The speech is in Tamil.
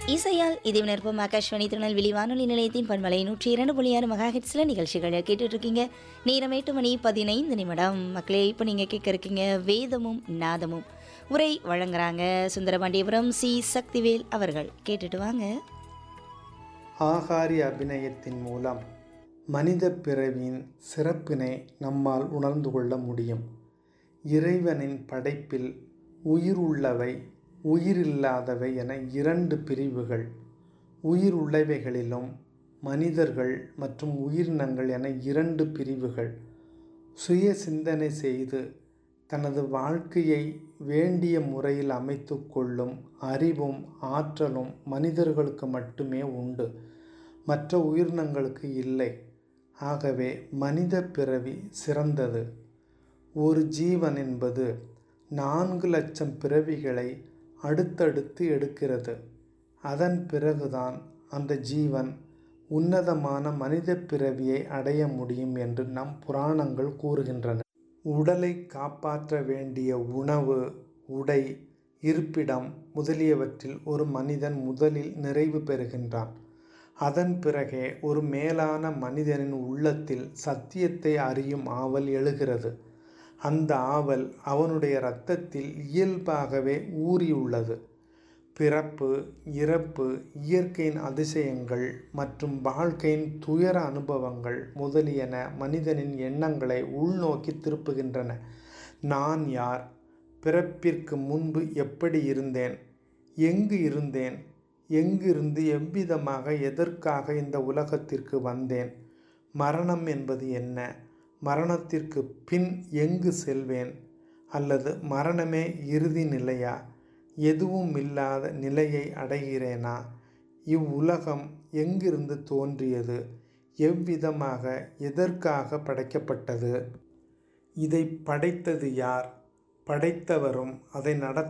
இசையால் இது நிற்பம் ஆகாஷ்வாணி திருநெல்வேலி வானொலி நிலையத்தின் பண்பலை நூற்றி இரண்டு புள்ளி ஆறு மெகா ஹெட்ஸில் நிகழ்ச்சிகளை கேட்டுட்டு இருக்கீங்க நேரம் எட்டு மணி பதினைந்து நிமிடம் மக்களே இப்போ நீங்கள் கேட்க இருக்கீங்க வேதமும் நாதமும் உரை வழங்குறாங்க சுந்தரபாண்டியபுரம் சி சக்திவேல் அவர்கள் கேட்டுட்டு வாங்க ஆகாரி அபிநயத்தின் மூலம் மனித பிறவியின் சிறப்பினை நம்மால் உணர்ந்து கொள்ள முடியும் இறைவனின் படைப்பில் உயிர் உள்ளவை உயிரில்லாதவை என இரண்டு பிரிவுகள் உயிர் உள்ளவைகளிலும் மனிதர்கள் மற்றும் உயிரினங்கள் என இரண்டு பிரிவுகள் சுய சிந்தனை செய்து தனது வாழ்க்கையை வேண்டிய முறையில் அமைத்து கொள்ளும் அறிவும் ஆற்றலும் மனிதர்களுக்கு மட்டுமே உண்டு மற்ற உயிரினங்களுக்கு இல்லை ஆகவே மனித பிறவி சிறந்தது ஒரு ஜீவன் என்பது நான்கு லட்சம் பிறவிகளை அடுத்தடுத்து எடுக்கிறது அதன் பிறகுதான் அந்த ஜீவன் உன்னதமான மனித பிறவியை அடைய முடியும் என்று நம் புராணங்கள் கூறுகின்றன உடலை காப்பாற்ற வேண்டிய உணவு உடை இருப்பிடம் முதலியவற்றில் ஒரு மனிதன் முதலில் நிறைவு பெறுகின்றான் அதன் பிறகே ஒரு மேலான மனிதனின் உள்ளத்தில் சத்தியத்தை அறியும் ஆவல் எழுகிறது அந்த ஆவல் அவனுடைய இரத்தத்தில் இயல்பாகவே ஊறியுள்ளது பிறப்பு இறப்பு இயற்கையின் அதிசயங்கள் மற்றும் வாழ்க்கையின் துயர அனுபவங்கள் முதலியன மனிதனின் எண்ணங்களை உள்நோக்கி திருப்புகின்றன நான் யார் பிறப்பிற்கு முன்பு எப்படி இருந்தேன் எங்கு இருந்தேன் எங்கிருந்து எவ்விதமாக எதற்காக இந்த உலகத்திற்கு வந்தேன் மரணம் என்பது என்ன மரணத்திற்கு பின் எங்கு செல்வேன் அல்லது மரணமே இறுதி நிலையா எதுவும் இல்லாத நிலையை அடைகிறேனா இவ்வுலகம் எங்கிருந்து தோன்றியது எவ்விதமாக எதற்காக படைக்கப்பட்டது இதை படைத்தது யார் படைத்தவரும் அதை நடத்த